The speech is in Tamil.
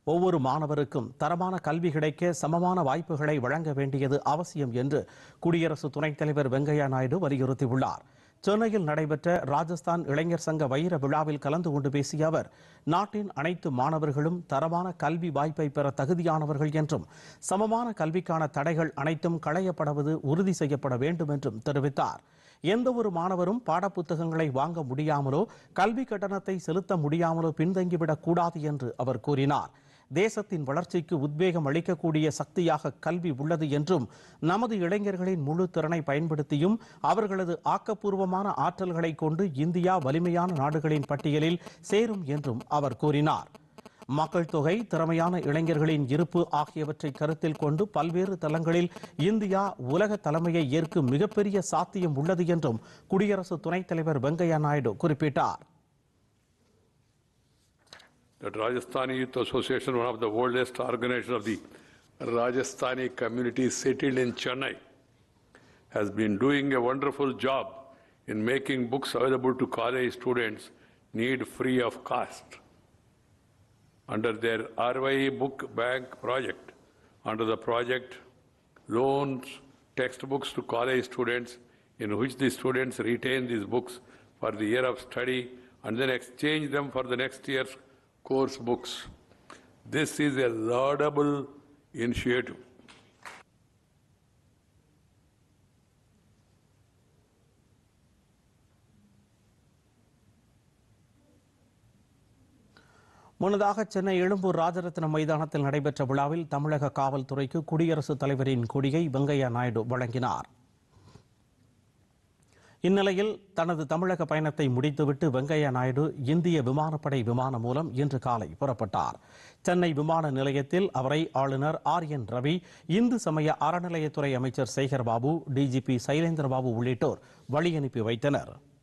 ஒவ்வொரு மாணவருக்கும் தரமான கல்வி கிடைக்க சமமான வாய்ப்புகளை வழங்க வேண்டியது அவசியம் என்று குடியரசு துணைத் தலைவர் வெங்கையா நாயுடு வலியுறுத்தியுள்ளார் சென்னையில் நடைபெற்ற ராஜஸ்தான் இளைஞர் சங்க வைர விழாவில் கலந்து கொண்டு பேசிய அவர் நாட்டின் அனைத்து மாணவர்களும் தரமான கல்வி வாய்ப்பை பெற தகுதியானவர்கள் என்றும் சமமான கல்விக்கான தடைகள் அனைத்தும் களையப்படுவது உறுதி செய்யப்பட வேண்டும் என்றும் தெரிவித்தார் எந்த ஒரு மாணவரும் பாடப்புத்தகங்களை வாங்க முடியாமலோ கல்வி கட்டணத்தை செலுத்த முடியாமலோ பின்தங்கிவிடக் கூடாது என்று அவர் கூறினார் தேசத்தின் வளர்ச்சிக்கு உத்வேகம் அளிக்கக்கூடிய சக்தியாக கல்வி உள்ளது என்றும் நமது இளைஞர்களின் முழு திறனை பயன்படுத்தியும் அவர்களது ஆக்கப்பூர்வமான ஆற்றல்களை கொண்டு இந்தியா வலிமையான நாடுகளின் பட்டியலில் சேரும் என்றும் அவர் கூறினார் மக்கள் தொகை திறமையான இளைஞர்களின் இருப்பு ஆகியவற்றை கருத்தில் கொண்டு பல்வேறு தளங்களில் இந்தியா உலக தலைமையை ஏற்கும் மிகப்பெரிய சாத்தியம் உள்ளது என்றும் குடியரசு துணைத் தலைவர் வெங்கையா நாயுடு குறிப்பிட்டார் that Rajasthani Youth Association, one of the oldest organizations of the Rajasthani community settled in Chennai, has been doing a wonderful job in making books available to college students need free of cost. Under their RYE Book Bank project, under the project loans textbooks to college students in which the students retain these books for the year of study and then exchange them for the next year's course books. This is a laudable initiative. முன்னதாக சென்னை எழும்பூர் ராஜரத்னம் மைதானத்தில் நடைபெற்ற விழாவில் தமிழக காவல்துறைக்கு குடியரசுத் தலைவரின் கொடியை வெங்கையா நாயுடு வழங்கினார் இந்நிலையில் தனது தமிழக பயணத்தை முடித்துவிட்டு வெங்கையா நாயுடு இந்திய விமானப்படை விமானம் மூலம் இன்று காலை புறப்பட்டார் சென்னை விமான நிலையத்தில் அவரை ஆளுநர் ஆர் என் ரவி இந்து சமய அறநிலையத்துறை அமைச்சர் சேகர் பாபு டிஜிபி சைலேந்திர பாபு உள்ளிட்டோர் வழி அனுப்பி வைத்தனர்